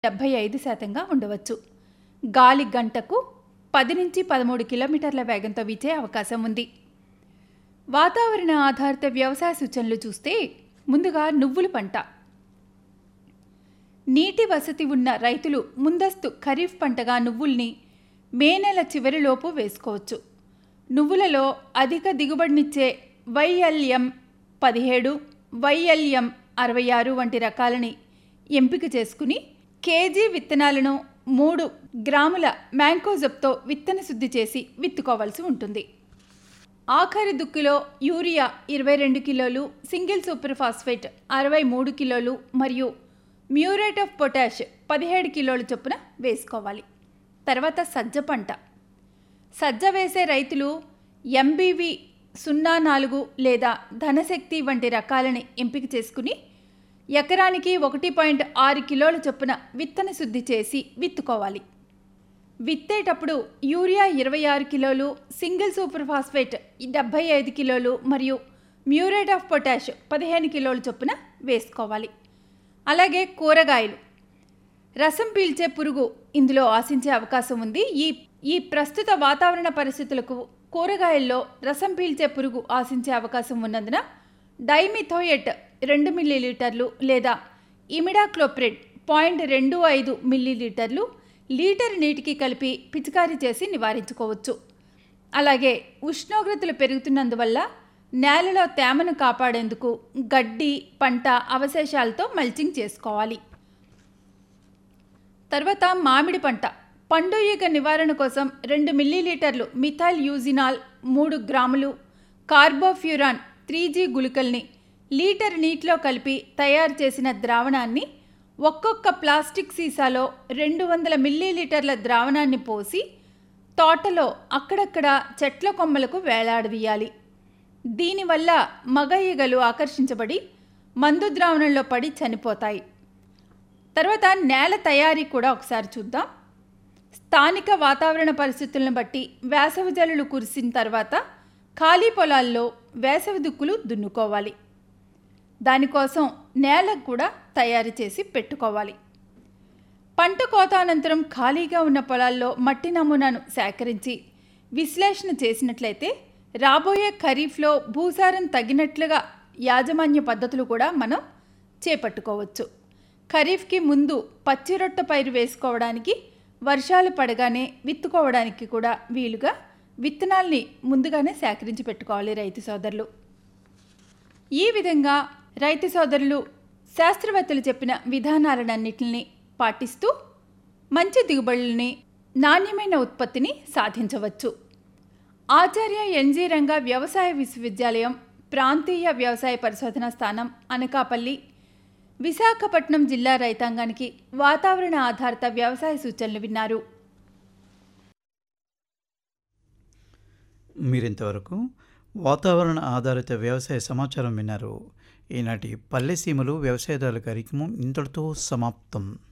డెబ్బై ఐదు శాతంగా ఉండవచ్చు గాలి గంటకు పది నుంచి పదమూడు కిలోమీటర్ల వేగంతో వీచే అవకాశం ఉంది వాతావరణ ఆధారిత వ్యవసాయ సూచనలు చూస్తే ముందుగా నువ్వుల పంట నీటి వసతి ఉన్న రైతులు ముందస్తు ఖరీఫ్ పంటగా నువ్వుల్ని మే నెల చివరిలోపు వేసుకోవచ్చు నువ్వులలో అధిక దిగుబడినిచ్చే వైఎల్ఎం పదిహేడు వైఎల్ఎం అరవై ఆరు వంటి రకాలని ఎంపిక చేసుకుని కేజీ విత్తనాలను మూడు గ్రాముల మ్యాంకోజబ్తో విత్తన శుద్ధి చేసి విత్తుకోవాల్సి ఉంటుంది ఆఖరి దుక్కులో యూరియా ఇరవై రెండు కిలోలు సింగిల్ సూపర్ ఫాస్ఫేట్ అరవై మూడు కిలోలు మరియు మ్యూరేట్ ఆఫ్ పొటాష్ పదిహేడు కిలోల చొప్పున వేసుకోవాలి తర్వాత సజ్జ పంట సజ్జ వేసే రైతులు ఎంబీవి సున్నా నాలుగు లేదా ధనశక్తి వంటి రకాలని ఎంపిక చేసుకుని ఎకరానికి ఒకటి పాయింట్ ఆరు కిలోల చొప్పున విత్తన శుద్ధి చేసి విత్తుకోవాలి విత్తేటప్పుడు యూరియా ఇరవై ఆరు కిలోలు సింగిల్ సూపర్ ఫాస్ఫేట్ డెబ్బై ఐదు కిలోలు మరియు మ్యూరేట్ ఆఫ్ పొటాష్ పదిహేను కిలోల చొప్పున వేసుకోవాలి అలాగే కూరగాయలు రసం పీల్చే పురుగు ఇందులో ఆశించే అవకాశం ఉంది ఈ ఈ ప్రస్తుత వాతావరణ పరిస్థితులకు కూరగాయల్లో రసం పీల్చే పురుగు ఆశించే అవకాశం ఉన్నందున డైమిథోయెట్ రెండు మిల్లీలీటర్లు లేదా ఇమిడాక్లోప్రిడ్ పాయింట్ రెండు ఐదు మిల్లీలీటర్లు లీటర్ నీటికి కలిపి పిచికారీ చేసి నివారించుకోవచ్చు అలాగే ఉష్ణోగ్రతలు పెరుగుతున్నందువల్ల నేలలో తేమను కాపాడేందుకు గడ్డి పంట అవశేషాలతో మల్చింగ్ చేసుకోవాలి తర్వాత మామిడి పంట పండు ఈగ నివారణ కోసం రెండు మిల్లీలీటర్లు మిథైల్ యూజినాల్ మూడు గ్రాములు కార్బోఫ్యూరాన్ త్రీ జీ గుళికల్ని లీటర్ నీటిలో కలిపి తయారు చేసిన ద్రావణాన్ని ఒక్కొక్క ప్లాస్టిక్ సీసాలో రెండు వందల మిల్లీలీటర్ల ద్రావణాన్ని పోసి తోటలో అక్కడక్కడ చెట్ల కొమ్మలకు వేలాడదీయాలి దీనివల్ల మగ ఈగలు ఆకర్షించబడి మందు ద్రావణంలో పడి చనిపోతాయి తర్వాత నేల తయారీ కూడా ఒకసారి చూద్దాం స్థానిక వాతావరణ పరిస్థితులను బట్టి వేసవి జల్లులు కురిసిన తర్వాత ఖాళీ పొలాల్లో వేసవి దుక్కులు దున్నుకోవాలి దానికోసం నేలకు కూడా తయారు చేసి పెట్టుకోవాలి పంట కోత అనంతరం ఖాళీగా ఉన్న పొలాల్లో మట్టి నమూనాను సేకరించి విశ్లేషణ చేసినట్లయితే రాబోయే ఖరీఫ్లో భూసారం తగినట్లుగా యాజమాన్య పద్ధతులు కూడా మనం చేపట్టుకోవచ్చు ఖరీఫ్కి ముందు పచ్చి రొట్టె పైరు వేసుకోవడానికి వర్షాలు పడగానే విత్తుకోవడానికి కూడా వీలుగా విత్తనాల్ని ముందుగానే సేకరించి పెట్టుకోవాలి రైతు సోదరులు ఈ విధంగా రైతు సోదరులు శాస్త్రవేత్తలు చెప్పిన విధానాలన్నింటిని పాటిస్తూ మంచి దిగుబడుల్ని నాణ్యమైన ఉత్పత్తిని సాధించవచ్చు ఆచార్య ఎన్జీ రంగ వ్యవసాయ విశ్వవిద్యాలయం ప్రాంతీయ వ్యవసాయ పరిశోధన స్థానం అనకాపల్లి విశాఖపట్నం జిల్లా రైతాంగానికి వాతావరణ ఆధారిత వ్యవసాయ సూచనలు విన్నారు మీరింతవరకు వాతావరణ ఆధారిత వ్యవసాయ సమాచారం విన్నారు ఈనాటి పల్లెసీమలు వ్యవసాయదారుల కార్యక్రమం ఇంతటితో సమాప్తం